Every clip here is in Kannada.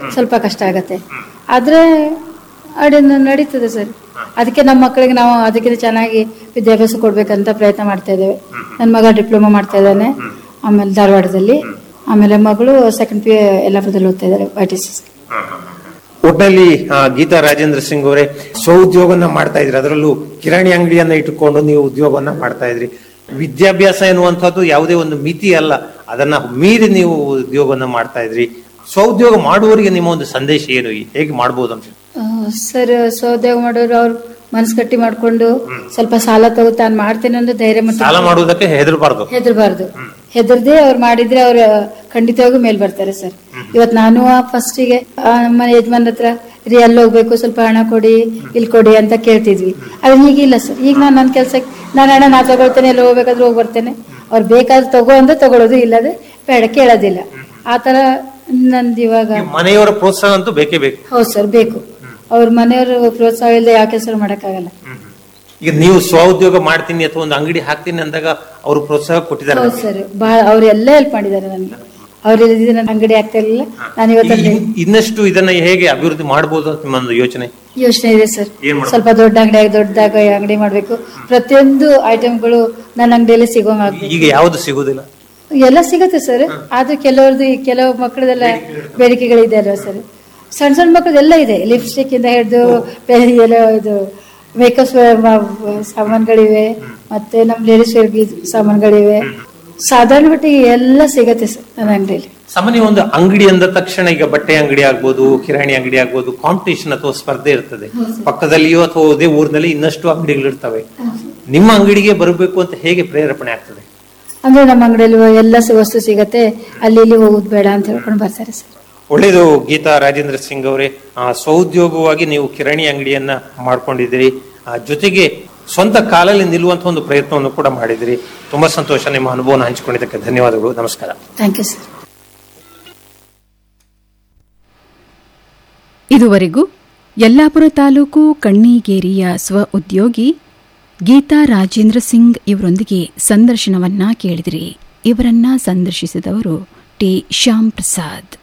ಸ್ವಲ್ಪ ಕಷ್ಟ ಆಗತ್ತೆ ಆದ್ರೆ ಅಡಿ ನಡೀತದೆ ಸರ್ ಅದಕ್ಕೆ ನಮ್ಮ ಮಕ್ಕಳಿಗೆ ನಾವು ಅದಕ್ಕಿಂತ ಚೆನ್ನಾಗಿ ವಿದ್ಯಾಭ್ಯಾಸ ಕೊಡ್ಬೇಕಂತ ಪ್ರಯತ್ನ ಮಾಡ್ತಾ ಇದ್ದೇವೆ ನನ್ನ ಮಗ ಡಿಪ್ಲೊಮಾ ಮಾಡ್ತಾ ಇದ್ದಾನೆ ಆಮೇಲೆ ಧಾರವಾಡದಲ್ಲಿ ಆಮೇಲೆ ಮಗಳು ಸೆಕೆಂಡ್ ಪಿ ಯಲ್ಲಾಪುರದಲ್ಲಿ ಓದ್ತಾ ಇದ್ದಾರೆ ವೈ ಟಿ ಸಿ ಒಟ್ಟಿನಲ್ಲಿ ಆ, ಗೀತಾ ರಾಜೇಂದ್ರ ಸಿಂಗ್ ಅವರೇ ಸ್ವಉದ್ಯೋಗನ ಮಾಡ್ತಾ ಇದ್ರಿ ಅದರಲ್ಲೂ ಕಿರಾಣಿ ಅಂಗಡಿಯನ್ನ ಇಟ್ಟುಕೊಂಡು ನೀವು ಉದ್ಯೋಗವನ್ನ ಮಾಡ್ತಾ ಇದ್ರಿ ವಿದ್ಯಾಭ್ಯಾಸ ಎನ್ನುವಂಥದ್ದು ಯಾವುದೇ ಒಂದು ಮಿತಿ ಅಲ್ಲ ಅದನ್ನ ಮೀರಿ ನೀವು ಉದ್ಯೋಗವನ್ನ ಮಾಡ್ತಾ ಇದ್ರಿ ಸ್ವಉದ್ಯೋಗ ಮಾಡುವವರಿಗೆ ನಿಮ್ಮ ಒಂದು ಸಂದೇಶ ಏನು ಹೇಗೆ ಮಾಡ್ಬೋದು ಅಂತ ಆ, ಸರ್ ಸ್ವೋದ್ಯೋಗ ಮಾಡೋರು ಅವ್ರು ಮನಸ್ಸು ಗಟ್ಟಿ ಮಾಡ್ಕೊಂಡು ಸ್ವಲ್ಪ ಸಾಲ ತಗೋ ತಾನು ಮಾಡ್ತೇನೆ ಅಂದ್ರೆ ಧೈರ್ಯ ಮತ್ತು ಸಾಲ ಮಾಡುವುದಕ್ಕೆ ಹೆದರಬಾರ್ದು ಹೆದರ್ಬಾರ್ದು ಹೆದರ್ದೆ ಅವ್ರು ಮಾಡಿದ್ರೆ ಅವ್ರು ಖಂಡಿತವಾಗೂ ಮೇಲ್ ಬರ್ತಾರೆ ಸರ್ ಇವತ್ ನಾನು ಫಸ್ಟಿಗೆ ನಮ್ಮ ಯಜಮಾನ್ ಹತ್ರ ರೀ ಅಲ್ಲಿ ಹೋಗ್ಬೇಕು ಸ್ವಲ್ಪ ಹಣ ಕೊಡಿ ಇಲ್ಲಿ ಕೊಡಿ ಅಂತ ಕೇಳ್ತಿದ್ವಿ ಆದ್ರೆ ಈಗಿಲ್ಲ ಸರ್ ಈಗ ನಾನು ನನ್ನ ಕೆಲ್ಸಕ್ಕೆ ನಾನು ಹಣ ನಾ ತಗೊಳ್ತೇನೆ ಎಲ್ಲ ಹೋಗ್ಬೇಕಾದ್ರೆ ಹೋಗಿ ಬರ್ತೇನೆ ಅವ್ರು ಬೇಕಾದ್ರೆ ತಗೋ ಅಂದ್ರೆ ತಗೊಳ್ಳೋದು ಇಲ್ಲದೆ ಬೇಡ ಕೇಳೋದಿಲ್ಲ ಆ ತರ ನಂದು ಇವಾಗ ಮನೆಯವರ ಪ್ರೋತ್ಸಾಹ ಅಂತೂ ಬೇಕೇ ಬೇಕು ಹೌದು ಸರ್ ಬೇಕು ಅವ್ರ ಮನೆಯವರು ಪ್ರೋತ್ಸಾಹ ಇಲ್ಲದೆ ಯಾವ ಕೆಲಸ ಮಾಡಕ್ಕಾಗಲ್ಲ ಈಗ ನೀವು ಸ್ವಉದ್ಯೋಗ ಮಾಡ್ತೀನಿ ಅಥವಾ ಒಂದು ಅಂಗಡಿ ಹಾಕ್ತೀನಿ ಅಂದಾಗ ಅವರು ಪ್ರೋತ್ಸಾಹ ಕೊಟ್ಟಿದ್ದಾರೆ ಹೌದು ಸರ್ ಬಹಳ ಅವ್ರೆಲ್ಲ ಹೆಲ್ಪ್ ಮಾಡಿದ್ದಾರೆ ನನಗೆ ಅವ್ರು ಇಲ್ಲದಿದ್ರೆ ನನ್ನ ಅಂಗಡಿ ಆಗ್ತಾ ಇರಲಿಲ್ಲ ನಾನು ಇವತ್ತಲ್ಲಿ ಇನ್- ಇನ್ನಷ್ಟು ಇದನ್ನ ಹೇಗೆ ಅಭಿವೃದ್ಧಿ ಮಾಡಬಹುದು ಅಂತ ನಿಮ್ಮ ಒಂದು ಯೋಚನೆ ಯೋಚನೆ ಇದೆ ಸರ್ ಏನ್ ಮಾಡ್ಬೇಕು? ಸ್ವಲ್ಪ ದೊಡ್ಡ ಅಂಗಡಿ ಆಗಿ ದೊಡ್ಡದಾಗ ಅಂಗಡಿ ಮಾಡ್ಬೇಕು ಪ್ರತಿಯೊಂದು ಐಟಮ್ಗಳು ನನ್ನ ಅಂಗಡಿಯಲ್ಲಿ ಸಿಗೋಂಗ್ ಆಗ್ಬೇಕು ಈಗ ಯಾವುದು ಸಿಗುದಿಲ್ಲ ಎಲ್ಲ ಸಿಗತ್ತೆ ಸರ್ ಆದ್ರೆ ಕೆಲವ್ರದ್ದು ಈ ಕೆಲವು ಮಕ್ಕಳದೆಲ್ಲ ಬೇಡಿಕೆಗಳಿದೆ ಅಲ್ವಾ ಸರ್ ಸಣ್ಣ ಸಣ್ಣ ಮಕ್ಕಳದೆಲ್ಲ ಇದೆ ಲಿಪ್ಸ್ಟಿಕ್ ಇಂದ ಹಿಡಿದು ಎಲ್ಲ ಇದು ಮೇಕಪ್ ಸಾಮಾನುಗಳಿವೆ ಮತ್ತೆ ನಮ್ಮ ಲೇಡೀಸ್ ಸಾಮಾನುಗಳಿವೆ ಸಾಧಾರಣ ಮಟ್ಟಿಗೆ ಎಲ್ಲ ಸಿಗತ್ತೆ ಸರ್ ನನ್ನ ಅಂಗಡಿಯಲ್ಲಿ ಸಾಮಾನ್ಯ ಒಂದು ಅಂಗಡಿ ಅಂದ ತಕ್ಷಣ ಈಗ ಬಟ್ಟೆ ಅಂಗಡಿ ಆಗ್ಬೋದು ಕಿರಾಣಿ ಅಂಗಡಿ ಆಗ್ಬೋದು ಕಾಂಪಿಟೇಷನ್ ಅಥವಾ ಸ್ಪರ್ಧೆ ಇರ್ತದೆ ಪಕ್ಕದಲ್ಲಿಯೋ ಅಥವಾ ಅದೇ ಊರಿನಲ್ಲಿ ಇನ್ನಷ್ಟು ಅಂಗಡಿಗಳು ಇರ್ತವೆ ನಿಮ್ಮ ಅಂಗಡಿಗೆ ಬರಬೇಕು ಅಂತ ಹೇಗೆ ಪ್ರೇರೇಪಣೆ ಆಗ್ತದೆ ಅಂದ್ರೆ ನಮ್ಮ ಅಂಗಡಿಯಲ್ಲಿ ಎಲ್ಲ ಸ- ವಸ್ತು ಸಿಗತ್ತೆ ಅಲ್ಲಿ ಇಲ್ಲಿ ಹೋಗುದು ಬೇಡ ಅಂತ ಹೇಳ್ಕೊಂಡು ಬರ್ತಾರೆ ಸರ್ ಒಳ್ಳೇದು ಗೀತಾ ರಾಜೇಂದ್ರ ಸಿಂಗ್ ಅವರೇ ಆ, ಸ್ವಉದ್ಯೋಗವಾಗಿ ನೀವು ಕಿರಾಣಿ ಅಂಗಡಿಯನ್ನ ಮಾಡ್ಕೊಂಡಿದ್ದೀರಿ ಆ, ಜೊತೆಗೆ ಸ್ವಂತ ಕಾಲಲ್ಲಿ ನಿಲ್ಲುವಂತ ಒಂದು ಪ್ರಯತ್ನವನ್ನು ಕೂಡ ಮಾಡಿದಿರಿ ತುಂಬಾ ಸಂತೋಷ ನಿಮ್ಮ ಅನುಭವನ ಹಂಚಿಕೊಂಡಿದ್ದಕ್ಕೆ ಧನ್ಯವಾದಗಳು ನಮಸ್ಕಾರ ಥ್ಯಾಂಕ್ ಯು ಸರ್ ಇದುವರೆಗೂ ಯಲ್ಲಾಪುರ ತಾಲೂಕು ಕಣ್ಣಿಗೇರಿಯ ಸ್ವ ಉದ್ಯೋಗಿ ಗೀತಾ ರಾಜೇಂದ್ರ ಸಿಂಗ್ ಇವರೊಂದಿಗೆ ಸಂದರ್ಶನವನ್ನ ಕೇಳಿದಿರಿ ಇವರನ್ನ ಸಂದರ್ಶಿಸಿದವರು ಟಿ ಶ್ಯಾಮ್ ಪ್ರಸಾದ್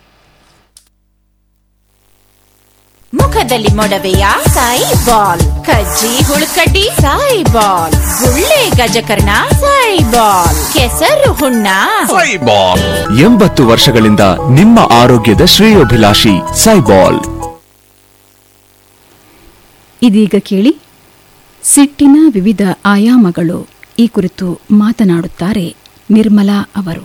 ಮುಖದಲ್ಲಿ ಮೊಡವೆಯ ಸಾಯಿ ಬಾಲ್ ಕಜ್ಜಿ ಹುಳುಕಡ್ಡಿ ಸಾಯಿ ಬಾಲ್ ಗುಳ್ಳೆ ಗಜಕರ್ಣ ಸಾಯಿ ಬಾಲ್ ಕೆಸರು ಹುಣ್ಣ ಸೈಬಾಲ್ ಎಂಬತ್ತು ವರ್ಷಗಳಿಂದ ನಿಮ್ಮ ಆರೋಗ್ಯದ ಶ್ರೇಯೋಭಿಲಾಷಿ ಸೈಬಾಲ್ ಇದೀಗ ಕೇಳಿ ಸಿಟ್ಟಿನ ವಿವಿಧ ಆಯಾಮಗಳು ಈ ಕುರಿತು ಮಾತನಾಡುತ್ತಾರೆ ನಿರ್ಮಲಾ ಅವರು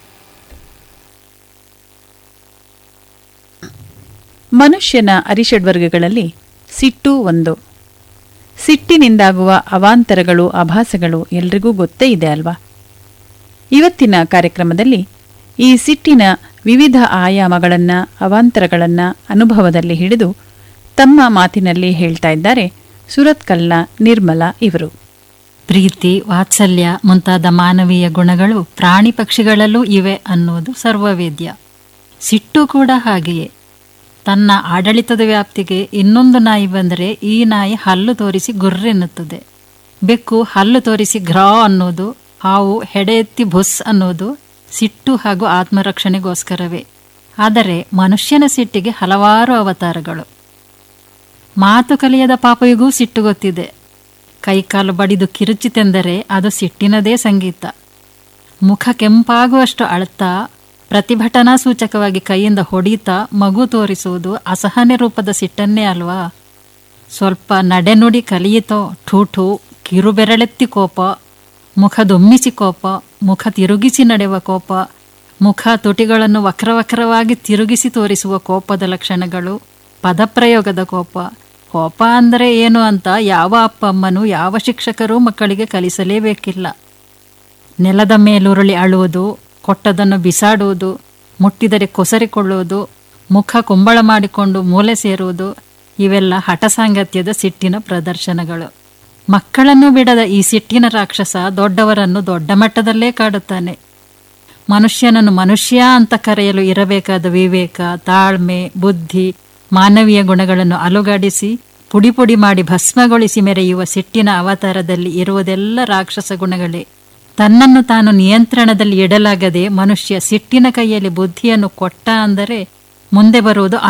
ಮನುಷ್ಯನ ಅರಿಷಡ್ವರ್ಗಗಳಲ್ಲಿ ಸಿಟ್ಟು ಒಂದು ಸಿಟ್ಟಿನಿಂದಾಗುವ ಅವಾಂತರಗಳು ಆಭಾಸಗಳು ಎಲ್ರಿಗೂ ಗೊತ್ತೇ ಇದೆ ಅಲ್ವಾ ಇವತ್ತಿನ ಕಾರ್ಯಕ್ರಮದಲ್ಲಿ ಈ ಸಿಟ್ಟಿನ ವಿವಿಧ ಆಯಾಮಗಳನ್ನು ಅವಾಂತರಗಳನ್ನು ಅನುಭವದಲ್ಲಿ ಹಿಡಿದು ತಮ್ಮ ಮಾತಿನಲ್ಲಿ ಹೇಳ್ತಾ ಇದ್ದಾರೆ ಸುರತ್ಕಲ್ನ ನಿರ್ಮಲಾ ಇವರು ಪ್ರೀತಿ ವಾತ್ಸಲ್ಯ ಮುಂತಾದ ಮಾನವೀಯ ಗುಣಗಳು ಪ್ರಾಣಿ ಪಕ್ಷಿಗಳಲ್ಲೂ ಇವೆ ಅನ್ನುವುದು ಸರ್ವವೇದ್ಯ ಸಿಟ್ಟು ಕೂಡ ಹಾಗೆಯೇ ತನ್ನ ಆಡಳಿತದ ವ್ಯಾಪ್ತಿಗೆ ಇನ್ನೊಂದು ನಾಯಿ ಬಂದರೆ ಈ ನಾಯಿ ಹಲ್ಲು ತೋರಿಸಿ ಗುರ್ರೆನ್ನುತ್ತದೆ ಬೆಕ್ಕು ಹಲ್ಲು ತೋರಿಸಿ ಗ್ರಾ ಅನ್ನೋದು ಹಾವು ಹೆಡೆ ಎತ್ತಿ ಬುಸ್ ಅನ್ನೋದು ಸಿಟ್ಟು ಹಾಗೂ ಆತ್ಮರಕ್ಷಣೆಗೋಸ್ಕರವೇ ಆದರೆ ಮನುಷ್ಯನ ಸಿಟ್ಟಿಗೆ ಹಲವಾರು ಅವತಾರಗಳು ಮಾತು ಕಲಿಯದ ಪಾಪವಿಗೂ ಸಿಟ್ಟು ಗೊತ್ತಿದೆ ಕೈಕಾಲು ಬಡಿದು ಕಿರುಚಿತೆಂದರೆ ಅದು ಸಿಟ್ಟಿನದೇ ಸಂಗೀತ ಮುಖ ಕೆಂಪಾಗುವಷ್ಟು ಅಳ್ತಾ ಪ್ರತಿಭಟನಾ ಸೂಚಕವಾಗಿ ಕೈಯಿಂದ ಹೊಡಿತಾ ಮಗು ತೋರಿಸುವುದು ಅಸಹನೆ ರೂಪದ ಸಿಟ್ಟನ್ನೇ ಅಲ್ವಾ ಸ್ವಲ್ಪ ನಡೆನುಡಿ ಕಲಿಯಿತೋ ಠೂಠು ಕಿರುಬೆರಳೆತ್ತಿ ಕೋಪ ಮುಖ ದೊಮ್ಮಿಸಿ ಕೋಪ ಮುಖ ತಿರುಗಿಸಿ ನಡೆಯುವ ಕೋಪ ಮುಖ ತುಟಿಗಳನ್ನು ವಕ್ರವಕ್ರವಾಗಿ ತಿರುಗಿಸಿ ತೋರಿಸುವ ಕೋಪದ ಲಕ್ಷಣಗಳು ಪದಪ್ರಯೋಗದ ಕೋಪ ಕೋಪ ಅಂದರೆ ಏನು ಅಂತ ಯಾವ ಅಪ್ಪ ಅಮ್ಮನೂ ಯಾವ ಶಿಕ್ಷಕರೂ ಮಕ್ಕಳಿಗೆ ಕಲಿಸಲೇಬೇಕಿಲ್ಲ ನೆಲದ ಮೇಲುರುಳಿ ಅಳುವುದು ಕೊಟ್ಟದನ್ನು ಬಿಸಾಡುವುದು ಮುಟ್ಟಿದರೆ ಕೊಸರಿಕೊಳ್ಳುವುದು ಮುಖ ಕುಂಬಳ ಮಾಡಿಕೊಂಡು ಮೂಲೆ ಸೇರುವುದು ಇವೆಲ್ಲ ಹಠಸಾಂಗತ್ಯದ ಸಿಟ್ಟಿನ ಪ್ರದರ್ಶನಗಳು ಮಕ್ಕಳನ್ನು ಬಿಡದ ಈ ಸಿಟ್ಟಿನ ರಾಕ್ಷಸ ದೊಡ್ಡವರನ್ನು ದೊಡ್ಡ ಮಟ್ಟದಲ್ಲೇ ಕಾಡುತ್ತಾನೆ ಮನುಷ್ಯನನ್ನು ಮನುಷ್ಯ ಅಂತ ಕರೆಯಲು ಇರಬೇಕಾದ ವಿವೇಕ ತಾಳ್ಮೆ ಬುದ್ಧಿ ಮಾನವೀಯ ಗುಣಗಳನ್ನು ಅಲುಗಾಡಿಸಿ ಪುಡಿ ಪುಡಿ ಮಾಡಿ ಭಸ್ಮಗೊಳಿಸಿ ಮೆರೆಯುವ ಸಿಟ್ಟಿನ ಅವತಾರದಲ್ಲಿ ಇರುವುದೆಲ್ಲ ರಾಕ್ಷಸ ಗುಣಗಳೇ ತನ್ನನ್ನು ತಾನು ನಿಯಂತ್ರಣದಲ್ಲಿ ಇಡಲಾಗದೆ ಮನುಷ್ಯ ಸಿಟ್ಟಿನ ಕೈಯಲ್ಲಿ ಬುದ್ಧಿಯನ್ನು ಕೊಟ್ಟ ಅಂದರೆ ಮುಂದೆ ಬರುವುದು